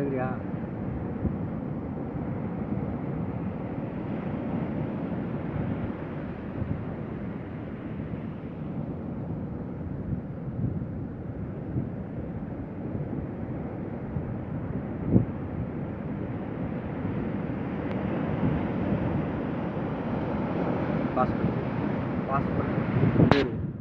மாட்டேங்கிறியா pass பண்ணு pass பண்ணு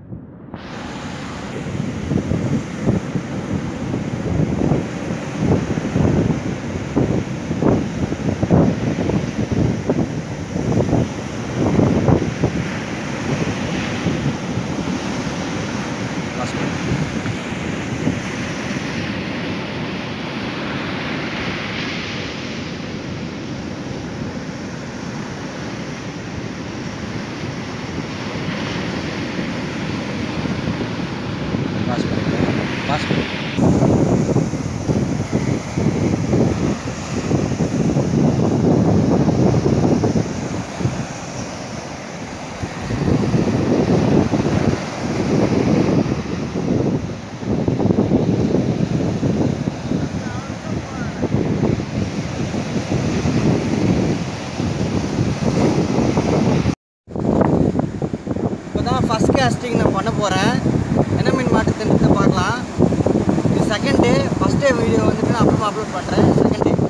pass பண்ணு பாஸ் பண்ணு பாஸ் பண்ணு இப்போ தான் ஃபஸ்ட் கேஸ்டிங் நான் பண்ண போகிறேன் என்ன மீன் மாட்டுதுன்றதை பார்க்கலாம் இது second day first day video வந்துட்டு நான் அப்புறமா அப்லோட் பண்ணுறேன் செகண்ட் டே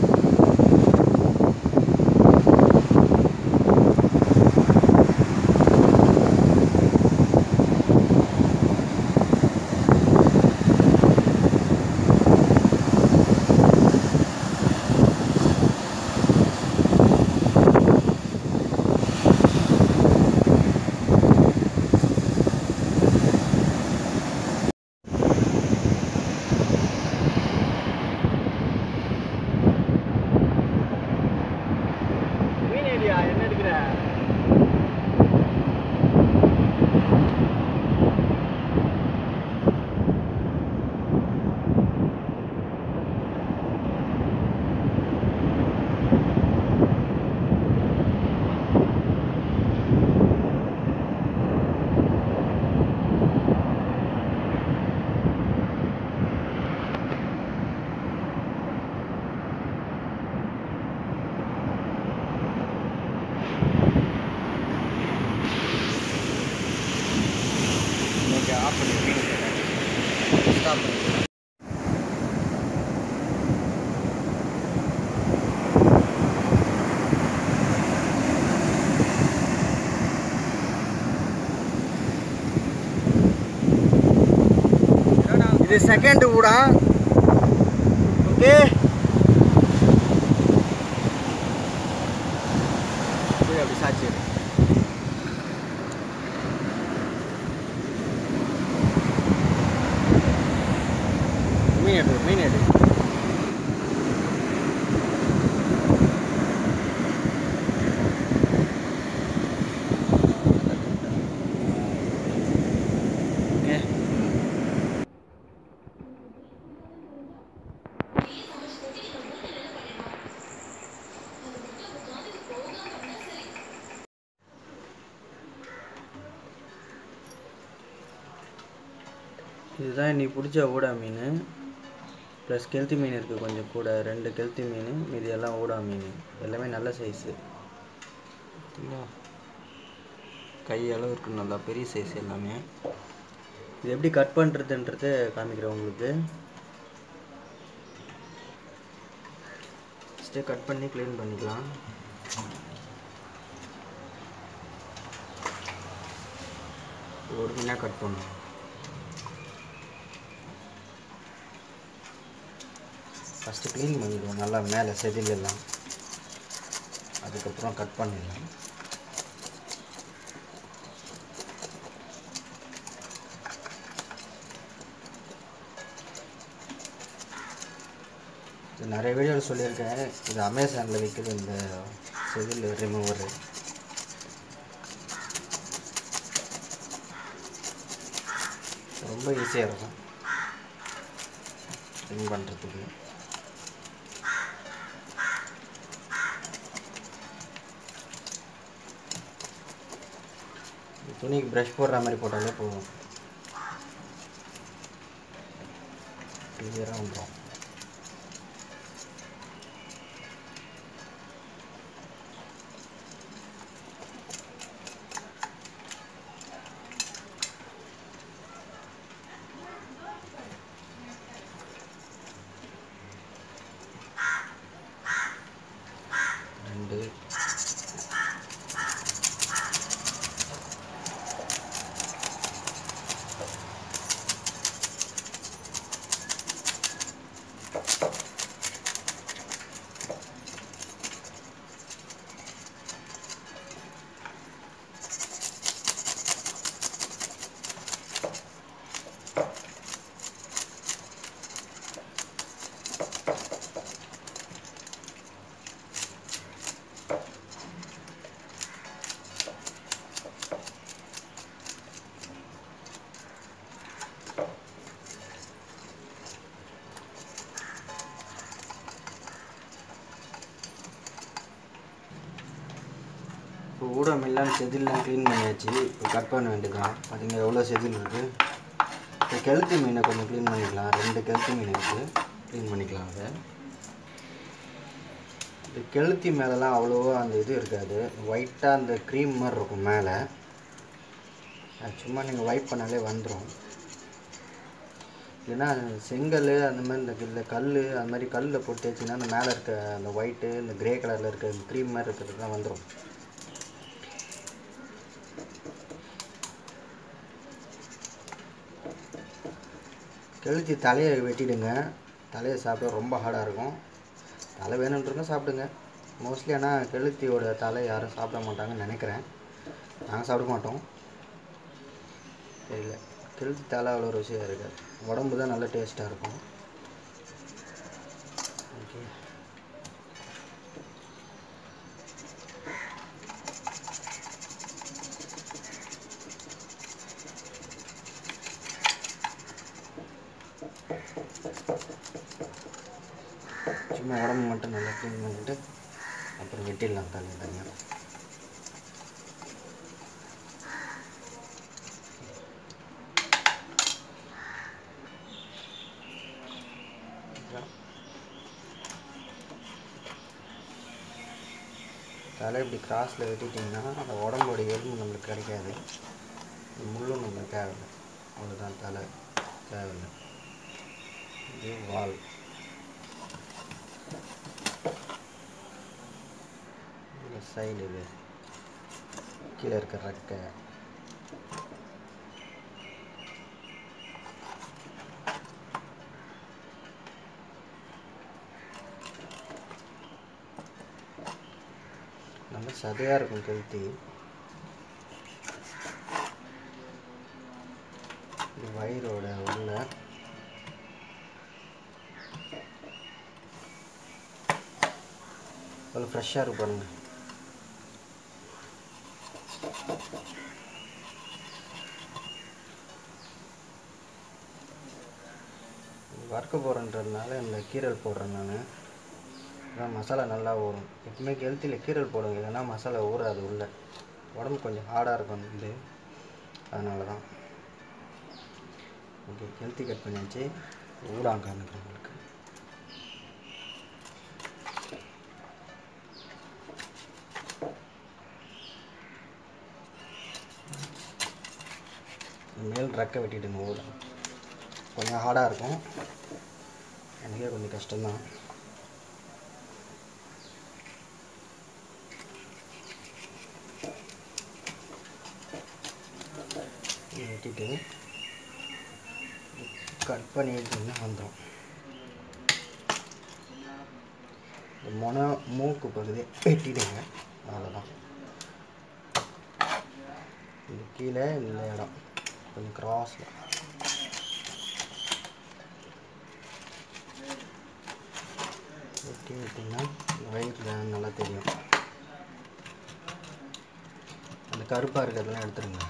மீன் ஐடியா என்ன எடுக்கிற ஓகே ஆஃப் பண்ணி மீன் ஸ்டாப் பண்ணி இது செகண்ட் ஊடா ஓகே அப்படி சாட்சி எடு. மீன் எடு மீன் எடு ஓகே இதுதான் இன்னைக்கு பிடிச்ச ஊடா மீன் ப்ளஸ் கெளுத்தி மீன் இருக்குது கொஞ்சம் கூட ரெண்டு கெளுத்தி மீன் மீதி எல்லாம் ஊடா மீன் எல்லாமே நல்ல சைஸு கை அளவு இருக்குது நல்லா பெரிய சைஸ் எல்லாமே இது எப்படி கட் பண்ணுறதுன்றது காமிக்கிறேன் உங்களுக்கு ஃபஸ்ட்டு கட் பண்ணி க்ளீன் பண்ணிக்கலாம் ஒரு மீனாக கட் பண்ணணும் ஃபஸ்ட்டு க்ளீன் பண்ணிடுவோம் நல்லா மேலே செதில் எல்லாம் அதுக்கப்புறம் கட் பண்ணிடலாம் இது நிறைய வீடியோவில் சொல்லியிருக்கேன் இது அமேசானில் விற்கிது இந்த செதில் ரிமூவரு ரொம்ப ஈஸியாக இருக்கும் க்ளீன் பண்ணுறதுக்கு துணிக்கு ப்ரஷ் போடுற மாதிரி போட்டாலே போதும் கிளியராக வந்துடும் இப்போ ஊடம் எல்லாம் செதில்லாம் க்ளீன் பண்ணியாச்சு இப்போ கட் பண்ண வேண்டியதுதான் அதுங்க எவ்வளோ செதில் இருக்குது இப்போ கெளுத்தி மீனை கொஞ்சம் க்ளீன் பண்ணிக்கலாம் ரெண்டு கெளுத்தி மீன் இருக்குது க்ளீன் பண்ணிக்கலாம் அதை இந்த கெளுத்தி மேலெலாம் அவ்வளோவா அந்த இது இருக்காது ஒயிட்டாக அந்த க்ரீம் மாதிரி இருக்கும் மேலே அது சும்மா நீங்கள் வைப் பண்ணாலே வந்துடும் இல்லைன்னா செங்கல் அந்த மாதிரி இந்த இல்லை கல் அந்த மாதிரி கல்லில் போட்டு தேய்ச்சிங்கன்னா அந்த மேலே இருக்க அந்த ஒயிட்டு இந்த கிரே கலரில் இருக்க க்ரீம் மாதிரி இருக்கிறதுலாம் வந்துடும் கெளுத்தி தலையை வெட்டிடுங்க தலையை சாப்பிட ரொம்ப ஹார்டாக இருக்கும் தலை வேணுன்றவங்க சாப்பிடுங்க மோஸ்ட்லி ஆனால் கெளுத்தியோட தலை யாரும் சாப்பிட மாட்டாங்கன்னு நினைக்கிறேன் நாங்கள் சாப்பிட மாட்டோம் தெரியல கெளுத்தி தலை அவ்வளோ ருசியாக இருக்காது உடம்பு தான் நல்ல டேஸ்ட்டாக இருக்கும் ஓகே சும்மா உடம்பு மட்டும் நல்லா க்ளீன் பண்ணிவிட்டு அப்புறம் வெட்டிடலாம் தலை தனியாக தலை இப்படி கிராஸில் வெட்டிட்டிங்கன்னா அந்த உடம்போட எலும்பு நம்மளுக்கு கிடைக்காது முள்ளும் நம்மளுக்கு தேவையில்லை அவ்வளோதான் தலை தேவையில்லை இது வால் இந்த சைடு இது கீழே இருக்க ரெக்கை நல்ல சதையாக இருக்கும் கழுத்தி இது வயிறோட உள்ள அவ்வளோ ஃப்ரெஷ்ஷாக இருக்கும் பாருங்க வறுக்க போகிறன்றதுனால இந்த கீரல் போடுறேன் நான் அதான் மசாலா நல்லா ஊறும் எப்பவுமே கெளுத்தியில் கீரல் போடுங்க இல்லைன்னா மசாலா ஊறாது உள்ள உடம்பு கொஞ்சம் ஹார்டாக இருக்கும் இது அதனால தான் ஓகே கெளுத்தி கட் பண்ணியாச்சு ஊடாங்க காமிக்கிறேன் உங்களுக்கு மேல் ரெக்கை வெட்டிடுங்க ஊட கொஞ்சம் ஹார்டாக இருக்கும் எனக்கே கொஞ்சம் கஷ்டம்தான் வெட்டிட்டு கட் பண்ணி எடுத்தீங்கன்னா வந்துடும் இந்த மொன மூக்கு பகுதி வெட்டிடுங்க அவ்வளோதான் இது கீழே இந்த இடம் கொஞ்சம் கிராஸில் வெட்டி விட்டிங்கன்னா வயிற்றில் நல்லா தெரியும் அந்த கருப்பாக இருக்கிறதெல்லாம் எடுத்துருங்க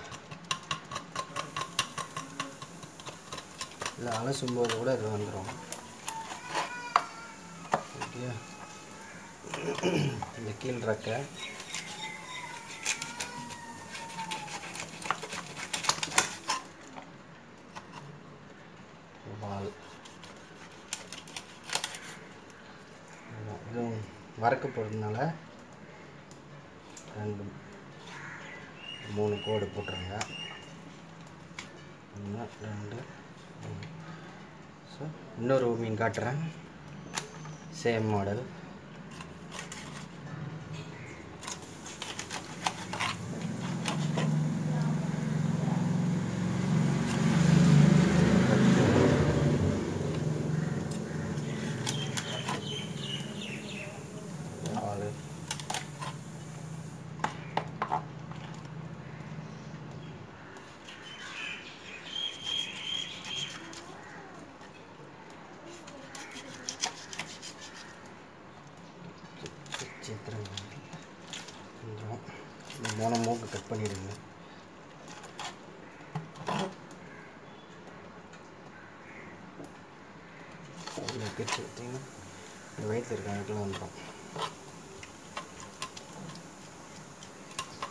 இல்லை அலசும் போது கூட இது வந்துடும் ஓகே இந்த கீழ் ரெக்கை வால் இதுவும் வறக்க போடுறதுனால ரெண்டு மூணு கோடு போட்டுருங்க ஒன்று ரெண்டு மூணு ஸோ இன்னொரு மீன் காட்டுறேன் சேம் மாடல் வால் சித்திரம் கொஞ்சம் இந்த மூணு மூக்கு கட் பண்ணிடுங்க இதில் பிரித்து எடுத்தீங்கன்னா இந்த வயிற்றில் இருக்க இடத்துல வந்துடும்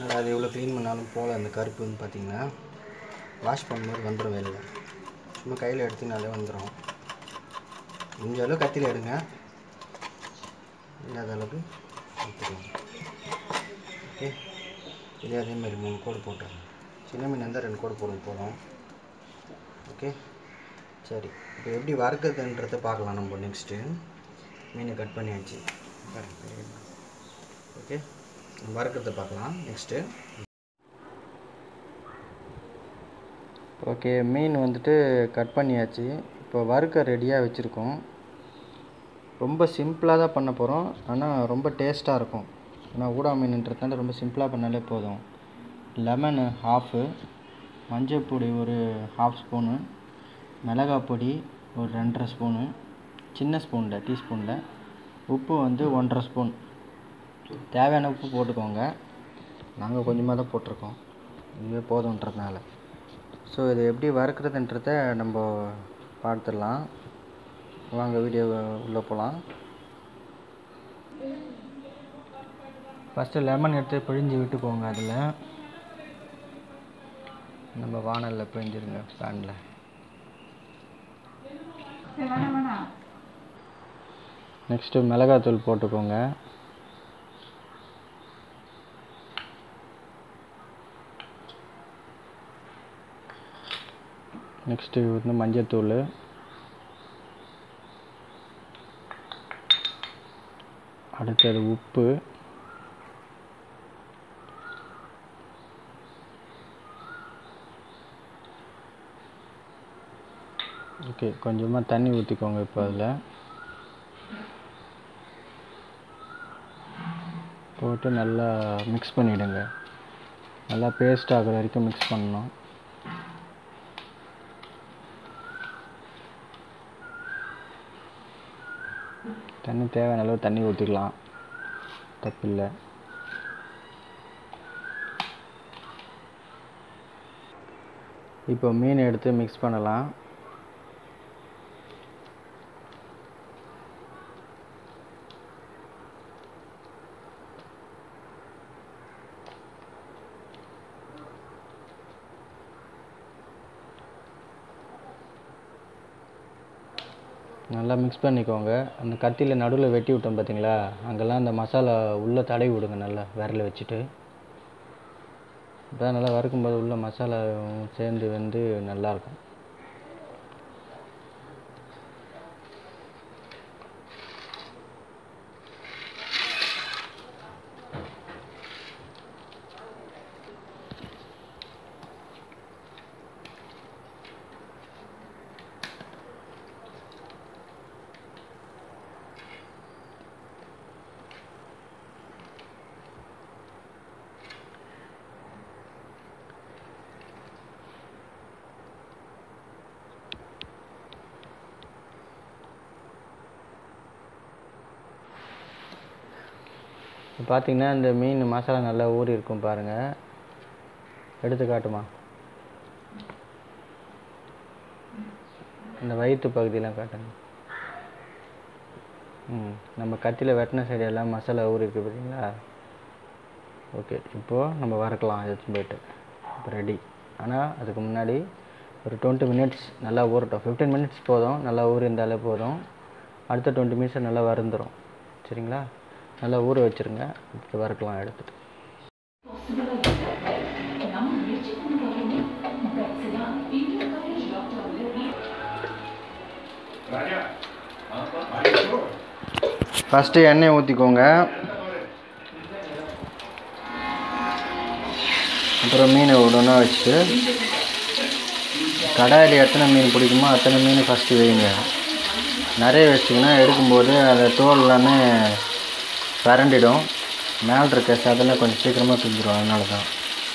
என்னடா அது எவ்வளோ க்ளீன் பண்ணாலும் போகல அந்த கருப்புன்னு பார்த்தீங்கன்னா வாஷ் பண்ணும்போது வந்துடும் வெளில சும்மா கையில் எடுத்திங்கனாலே வந்துடும் முடிஞ்ச அளவு கத்தியில் எடுங்க இல்லாத அளவுக்கு எடுத்துக்கலாம் ஓகே இதே அதே மாதிரி மூணு கோடு போட்டுருங்க சின்ன மீன் இருந்தால் ரெண்டு கோடு போடுங்க போதும் ஓகே சரி இப்போ எப்படி வறுக்கிறதுன்றதை பார்க்கலாம் நம்ம நெக்ஸ்ட்டு மீனை கட் பண்ணியாச்சு ஓகே வறுக்கிறத பார்க்கலாம் நெக்ஸ்ட்டு ஓகே மீன் வந்துட்டு கட் பண்ணியாச்சு இப்போ வறுக்க ரெடியாக வச்சுருக்கோம் ரொம்ப சிம்பிளாக தான் பண்ண போகிறோம் ஆனால் ரொம்ப டேஸ்ட்டாக இருக்கும் ஏன்னா ஊடா மீனுன்றதுனால ரொம்ப சிம்பிளாக பண்ணாலே போதும் லெமனு ஹாஃபு மஞ்சள் பொடி ஒரு ஹாஃப் ஸ்பூனு மிளகாய் பொடி ஒரு ரெண்டரை ஸ்பூனு சின்ன ஸ்பூனில் டீஸ்பூனில் உப்பு வந்து ஒன்றரை ஸ்பூன் தேவையான உப்பு போட்டுக்கோங்க நாங்கள் கொஞ்சமாக தான் போட்டிருக்கோம் இதுவே போதுன்றதுனால ஸோ இது எப்படி வறுக்கிறதுன்றத நம்ம பார்த்துடலாம் வாங்க வீடியோ உள்ளே போகலாம் ஃபஸ்ட்டு லெமன் எடுத்து பிழிஞ்சு விட்டுக்கோங்க அதில் நம்ம வானலில் பிழிஞ்சிருங்க பேனில் நெக்ஸ்ட்டு மிளகாத்தூள் போட்டுக்கோங்க நெக்ஸ்ட்டு வந்து மஞ்சத்தூள் அடுத்தது உப்பு ஓகே கொஞ்சமாக தண்ணி ஊற்றிக்கோங்க இப்போ அதில் போட்டு நல்லா மிக்ஸ் பண்ணிவிடுங்க நல்லா பேஸ்ட் ஆகிற வரைக்கும் மிக்ஸ் பண்ணணும் தண்ணி தேவையான அளவு தண்ணி ஊற்றிக்கலாம் தப்பில்லை இப்போ மீன் எடுத்து மிக்ஸ் பண்ணலாம் நல்லா மிக்ஸ் பண்ணிக்கோங்க அந்த கத்தியில் நடுவில் வெட்டி விட்டோம் பார்த்தீங்களா அங்கெல்லாம் அந்த மசாலா உள்ளே தடவி விடுங்க நல்லா விரல வச்சுட்டு இப்போ நல்லா வறுக்கும்போது உள்ள மசாலா சேர்ந்து வந்து நல்லாயிருக்கும் இப்போ பார்த்தீங்கன்னா இந்த மீன் மசாலா நல்லா ஊறி இருக்கும் பாருங்கள் எடுத்து காட்டுமா இந்த வயிற்று பகுதியெலாம் காட்டுங்க ம் நம்ம கத்தியில் வெட்டின சைடு எல்லாம் மசாலா ஊறி இருக்கு பார்த்தீங்களா ஓகே இப்போது நம்ம வறுக்கலாம் எடுத்துன்னு போயிட்டு இப்போ ரெடி ஆனால் அதுக்கு முன்னாடி ஒரு டுவெண்ட்டி மினிட்ஸ் நல்லா ஊறட்டும் ஃபிஃப்டீன் மினிட்ஸ் போதும் நல்லா ஊறி இருந்தாலே போதும் அடுத்த டுவெண்ட்டி மினிட்ஸ் நல்லா வறுந்துடும் சரிங்களா நல்லா ஊற வச்சுருங்க இப்போ வறுக்கலாம் எடுத்துட்டு ஃபஸ்ட்டு எண்ணெய் ஊற்றிக்கோங்க அப்புறம் மீனை ஒன்று வச்சுட்டு கடாயில் எத்தனை மீன் பிடிக்குமோ அத்தனை மீன் ஃபஸ்ட்டு வைங்க நிறைய வச்சிங்கன்னா எடுக்கும்போது அந்த தோல் எல்லாமே பரண்டிடும் மேலே இருக்க சதெல்லாம் கொஞ்சம் சீக்கிரமாக பிஞ்சிடும் அதனால தான்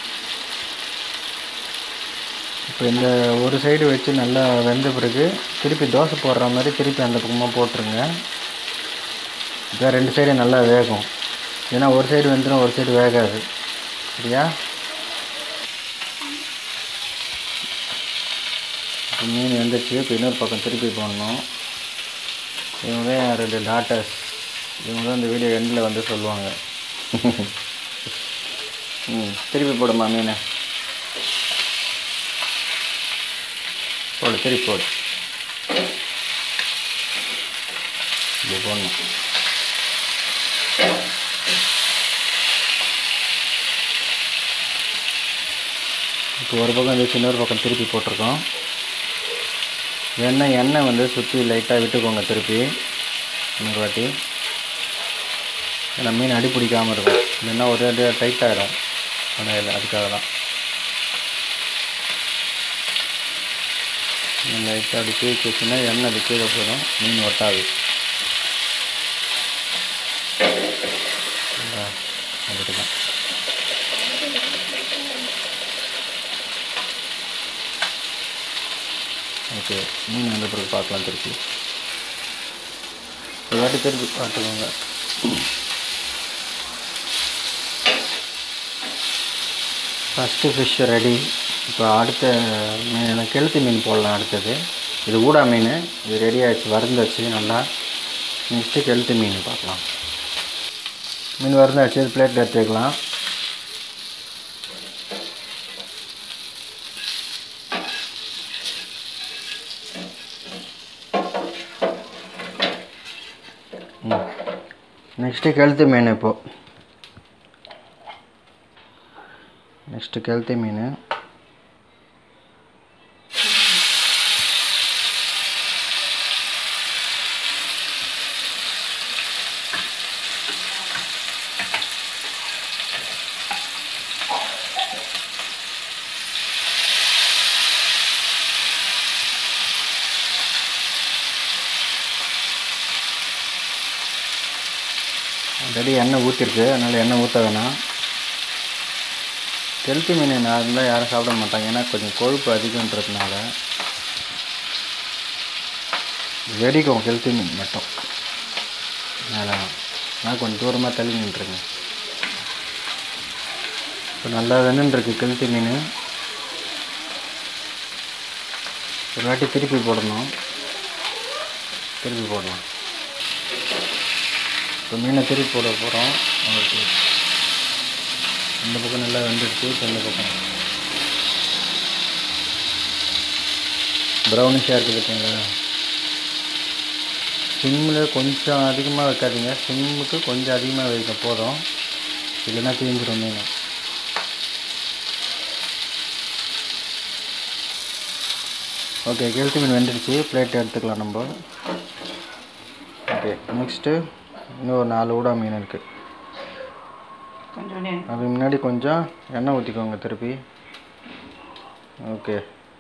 இப்போ இந்த ஒரு சைடு வச்சு நல்லா வெந்த பிறகு திருப்பி தோசை போடுற மாதிரி திருப்பி அந்த பக்கமாக போட்டுருங்க இப்போ ரெண்டு சைடும் நல்லா வேகும் ஏன்னா ஒரு சைடு வெந்துடும் ஒரு சைடு வேகாது சரியா இப்போ மீன் வெந்துச்சு இப்போ இன்னொரு பக்கம் திருப்பி போடணும் இவங்க தான் ரெண்டு டாட்டர்ஸ் இவங்க தான் இந்த வீடியோ எண்டில் வந்து சொல்லுவாங்க ம் திருப்பி போடுமா மீன் போடு திருப்பி போடு இப்படி போடணும் இப்போ ஒரு பக்கம் வச்சு இன்னொரு பக்கம் திருப்பி போட்டிருக்கோம் எண்ணெய் எண்ணெய் வந்து சுற்றி லைட்டாக விட்டுக்கோங்க திருப்பி இன்னொரு வாட்டி ஏன்னா மீன் அடி பிடிக்காமல் இருக்கும் இல்லைன்னா ஒரே அடியாக டைட் ஆகிடும் அந்த அதுக்காக தான் லைட்டாக அப்படி தூக்கி வச்சுன்னா எண்ணெய் அது கீழே போயிடும் மீன் ஒட்டாது அதுக்கு தான் ஓகே மீன் வந்த பிறகு பார்க்கலாம் திருப்பி ஒரு வாட்டி திருப்பி பார்த்துக்கோங்க ஃபஸ்ட்டு ஃபிஷ் ரெடி இப்போ அடுத்த மீன் கெளுத்தி மீன் போடலாம் அடுத்தது இது ஊடா மீன் இது ரெடி ஆகிடுச்சு வறுந்தாச்சு நல்லா நெக்ஸ்ட்டு கெளுத்தி மீன் பார்க்கலாம் மீன் வறுந்தாச்சு இது பிளேட்டில் எடுத்துக்கலாம் நெக்ஸ்ட்டு கெளுத்தி மீன் இப்போது நெக்ஸ்ட்டு கெளுத்தி மீன் ஆல்ரெடி எண்ணெய் ஊற்றிருக்கு அதனால் எண்ணெய் ஊற்ற வேணாம் கெளுத்தி மீன் நார்மலாக யாரும் சாப்பிட மாட்டாங்க ஏன்னா கொஞ்சம் கொழுப்பு அதிகன்றதுனால வெடிக்கும் கெளுத்தி மீன் மட்டும் அதனால் நான் கொஞ்சம் தூரமாக தள்ளி நின்றுருங்க இப்போ நல்லா வெந்துருக்கு கெளுத்தி மீன் ஒரு வாட்டி திருப்பி போடணும் திருப்பி போடணும் இப்போ மீனை திருப்பி போட போகிறோம் அவங்களுக்கு இந்த பக்கம் நல்லா வெந்துடுச்சு இப்போ இந்த பக்கம் ப்ரௌனிஷாக இருக்குது பார்த்தீங்களா சிம்மில் கொஞ்சம் அதிகமாக வைக்காதீங்க சிம்முக்கு கொஞ்சம் அதிகமாக வைக்க போதும் இல்லைன்னா தீஞ்சிடும் மீன் ஓகே கெளுத்தி மீன் வெந்துடுச்சு பிளேட் எடுத்துக்கலாம் நம்ம ஓகே நெக்ஸ்ட்டு இன்னும் ஒரு நாலு ஊடா மீன் இருக்குது கொஞ்சம் நே- அதுக்கு முன்னாடி கொஞ்சம் எண்ணெய் ஊற்றிக்கோங்க திருப்பி ஓகே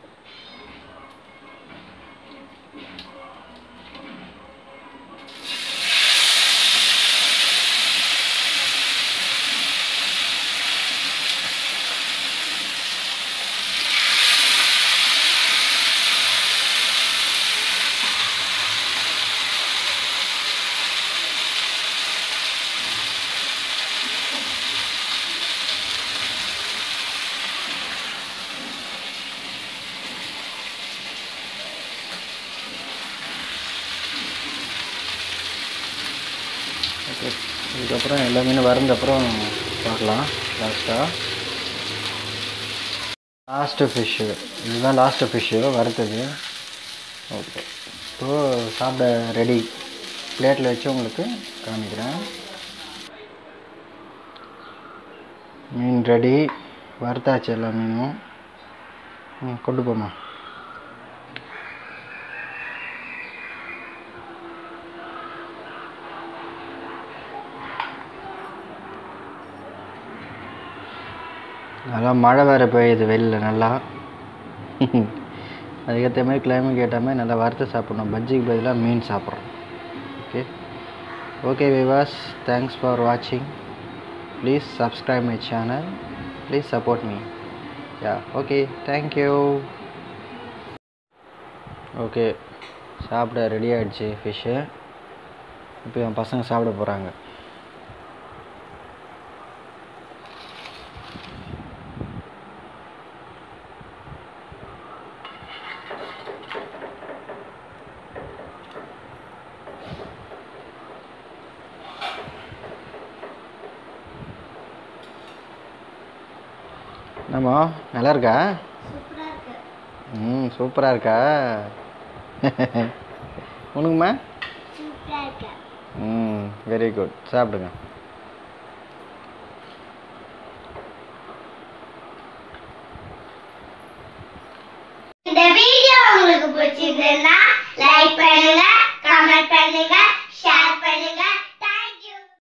ஓகே இதுக்கப்புறம் எல்லா மீனும் வறந்தப்புறம் பார்க்கலாம் லாஸ்ட்டாக லாஸ்ட்டு ஃபிஷ்ஷு இதுதான் லாஸ்ட்டு ஃபிஷ்ஷு வறுத்தது ஓகே இப்போது சாப்பிட ரெடி பிளேட்டில் வச்சு உங்களுக்கு காமிக்கிறேன் மீன் ரெடி வறுத்தாச்சு எல்லா மீனும் ம் கொண்டு போமா நல்லா மழை வேறு பெய்யுது வெளில நல்லா அதுக்கேற்ற மாதிரி கிளைமேட் ஏற்ற மாதிரி நல்லா வறுத்து சாப்பிட்ணும் பஜ்ஜிக்கு பதிலாக மீன் சாப்பிட்றோம் ஓகே ஓகே விவாஸ் தேங்க்ஸ் ஃபார் வாட்சிங் please subscribe my channel please support me யா ஓகே தேங்க்யூ ஓகே சாப்பிட ரெடி ஆகிடுச்சு ஃபிஷ்ஷு இப்போ என் பசங்க சாப்பிட போகிறாங்க ஆமாம் நல்லா இருக்கா சூப்பராக இருக்கு ம் சூப்பராக இருக்கா உனக்குமா சூப்பராக இருக்கு ம் வெரி குட் சாப்பிடுங்க